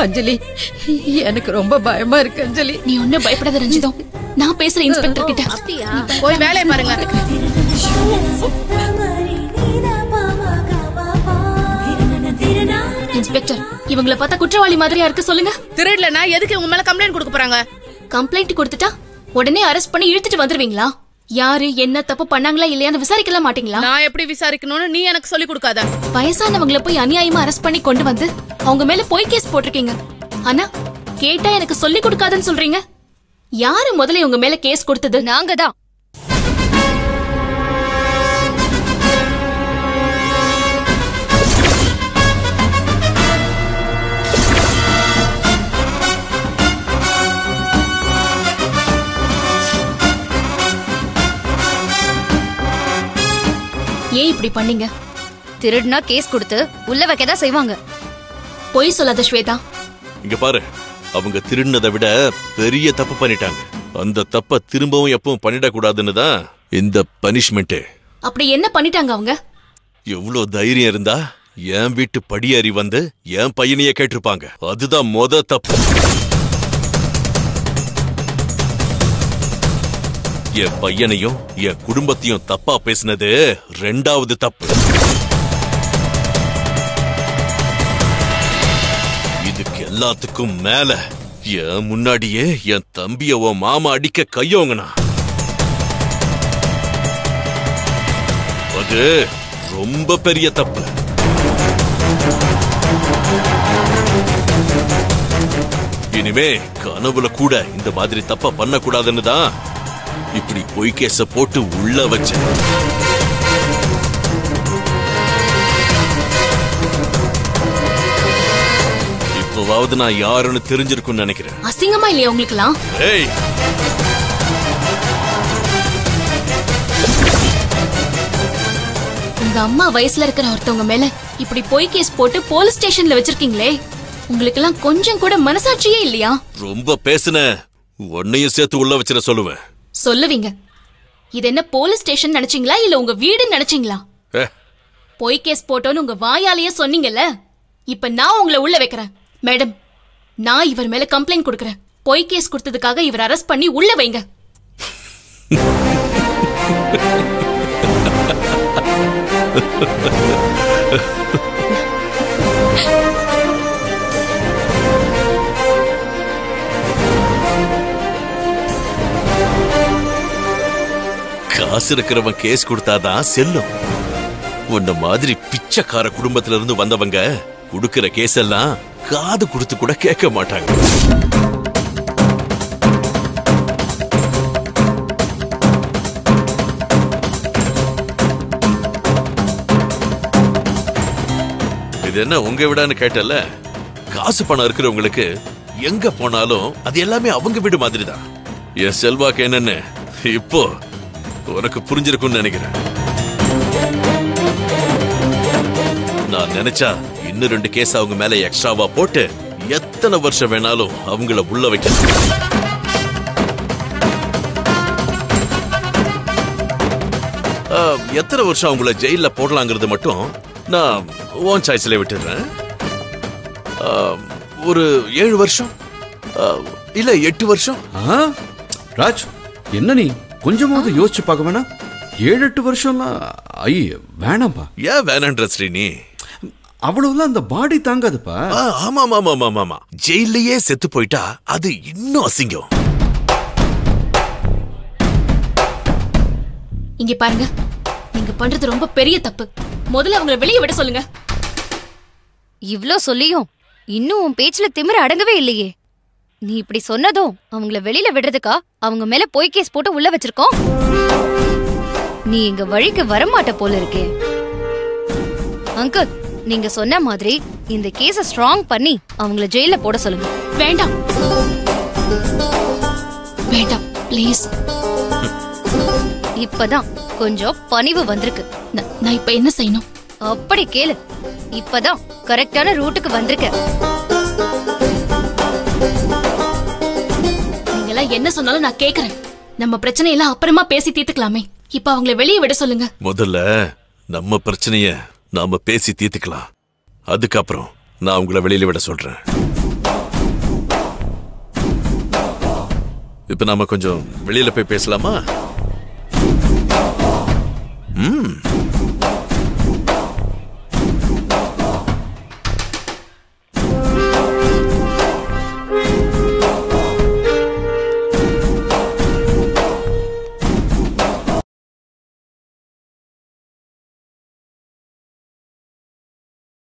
அஞ்சலி எனக்கு ரொம்ப பயமா இருக்கு அஞ்சலி நீ ஒன்னும் பயப்படாத ரஞ்சிதம் நான் பேசுறேன் இன்ஸ்பெக்டர் கிட்ட போய் வேலையை பாருங்க இன்ஸ்பெக்டர் இவங்கள பார்த்தா குற்றவாளி மாதிரியா இருக்கு சொல்லுங்க திருடலனா எதுக்கு உங்க மேல கம்ப்ளைண்ட் கொடுக்க போறாங்க கம்ப்ளைண்ட் கொடுத்துட்டா உடனே அரெஸ்ட் பண்ணி இழுத்துட்டு வந்துருவீங்களா யாரு என்ன தப்பு பண்ணாங்களா இல்லையான்னு விசாரிக்கலாம் மாட்டீங்களா நான் எப்படி விசாரிக்கணும்னு நீ எனக்கு சொல்லி கொடுக்காத வயசானவங்கள போய் அநியாயமா அரெஸ்ட் பண்ணி கொண்டு வந்து அவங்க மேல போய் கேஸ் போட்டிருக்கீங்க ஆனா கேட்டா எனக்கு சொல்லி கொடுக்காதன்னு சொல்றீங்க யாரு முதல்ல உங்க மேல கேஸ் கொடுத்தது நாங்க தான் ஏன் இப்படி பண்ணீங்க திருடுனா கேஸ் கொடுத்து உள்ள வைக்க தான் செய்வாங்க பொய் சொல்லாத ஸ்வேதா இங்க பாரு அவங்க திருடினதை விட பெரிய தப்பு பண்ணிட்டாங்க அந்த தப்ப திரும்பவும் எப்பவும் பண்ணிடக்கூடாதுன்னு தான் இந்த பனிஷ்மெண்ட் அப்படி என்ன பண்ணிட்டாங்க அவங்க எவ்வளவு தைரியம் இருந்தா என் வீட்டு படியேறி வந்து என் பையனையே கேட்டிருப்பாங்க அதுதான் மொத தப்பு என் பையனையும் என் குடும்பத்தையும் தப்பா பேசினது ரெண்டாவது தப்பு இதுக்கு எல்லாத்துக்கும் மேல என் முன்னாடியே என் தம்பிய உன் மாமா அடிக்க கையோங்கனா அது ரொம்ப பெரிய தப்பு இனிமே கனவுல கூட இந்த மாதிரி தப்ப பண்ணக்கூடாதுன்னு தான் இப்படி பொய் கேஸ போட்டு உள்ள வச்சேன் இப்போவாவது நான் யாருன்னு தெரிஞ்சிருக்கும்னு நினைக்கிறேன் அசிங்கமா இல்லையா உங்களுக்குலாம் ஏய் உங்க அம்மா வயசுல இருக்கிற ஒருத்தவங்க மேல இப்படி பொய் கேஸ் போட்டு போலீஸ் ஸ்டேஷன்ல வச்சிருக்கீங்களே உங்களுக்கெல்லாம் கொஞ்சம் கூட மனசாட்சியே இல்லையா ரொம்ப பேசுன உன்னையும் சேர்த்து உள்ள வச்சிட சொல்லுவேன் சொல்லுவீங்க இது என்ன போலீஸ் ஸ்டேஷன் நினைச்சீங்களா இல்ல உங்க வீடுன்னு நினைச்சீங்களா ஏ, பொய் கேஸ் போட்டோன்னு உங்க வாயாலேயே சொன்னீங்கல்ல இப்ப நான் உங்களை உள்ள வைக்கிறேன் மேடம் நான் இவர் மேல கம்ப்ளைண்ட் கொடுக்கறேன் பொய் கேஸ் கொடுத்ததுக்காக இவர் அரெஸ்ட் பண்ணி உள்ள வைங்க காசு இருக்கிறவன் கேஸ் கொடுத்தாதான் செல்லும் உன்ன மாதிரி பிச்சைக்கார குடும்பத்துல இருந்து வந்தவங்க குடுக்கிற கேஸ் எல்லாம் காது கொடுத்து கூட கேட்க மாட்டாங்க இது என்ன உங்க விடான்னு கேட்டல காசு பணம் இருக்கிறவங்களுக்கு எங்க போனாலும் அது எல்லாமே அவங்க வீடு மாதிரி தான் என் செல்வாக்கு என்னன்னு இப்போ உனக்கு புரிஞ்சிருக்கும்னு நினைக்கிறேன் நான் நினைச்சா இன்னும் ரெண்டு கேஸ் அவங்க மேல எக்ஸ்ட்ராவா போட்டு எத்தனை வருஷம் வேணாலும் அவங்கள உள்ள வைக்கலாம் ஆ, எத்தனை வருஷம் அவங்கள ஜெயில போடலாங்கிறது மட்டும் நான் ஓன் சாய்ஸ்ல விட்டுடுறேன் ஆ, ஒரு ஏழு வருஷம் ஆ, இல்ல எட்டு வருஷம் ஆ? ராஜ் என்ன நீ கொஞ்சமாவது யோசிச்சு பார்க்க வேணாம் ஏழு எட்டு வருஷம்லாம் ஐய வேணாம்பா ஏன் வேணான்ற ஸ்ரீனி அவ்வளவுலாம் அந்த பாடி தாங்காதுப்பா ஆ, ஆமா ஆமா ஆமா ஆமா ஆமா ஜெயிலையே செத்து போயிட்டா அது இன்னும் அசிங்கம் இங்க பாருங்க நீங்க பண்றது ரொம்ப பெரிய தப்பு முதல்ல அவங்கள வெளியே விட சொல்லுங்க இவ்ளோ சொல்லியும் இன்னும் உன் பேச்சுல திமிர அடங்கவே இல்லையே நீ இப்படி சொன்னதும் அவங்கள வெளியில விடுறதுக்கா அவங்க மேல பொய் கேஸ் போட்டு உள்ள வச்சிருக்கோம் நீ எங்க வழிக்கு வரமாட்ட போல இருக்கே அங்கிள் நீங்க சொன்ன மாதிரி இந்த கேஸ ஸ்ட்ராங் பண்ணி அவங்கள ஜெயில போட சொல்லுங்க வேண்டாம் வேண்டாம் ப்ளீஸ் இப்பதான் கொஞ்சம் பணிவு வந்திருக்கு நான் இப்ப என்ன செய்யணும் அப்படி கேளு இப்பதான் கரெக்டான ரூட்டுக்கு வந்திருக்க நீங்கெல்லாம் என்ன சொன்னாலும் நான் கேக்குறேன் நம்ம பிரச்சனை எல்லாம் அப்புறமா பேசி தீர்த்துக்கலாமே இப்ப அவங்கள வெளியே விட சொல்லுங்க முதல்ல நம்ம பிரச்சனைய நாம பேசி தீர்த்துக்கலாம் அதுக்கப்புறம் நான் உங்களை வெளியில விட சொல்றேன் இப்ப நாம கொஞ்சம் வெளியில போய் பேசலாமா ம்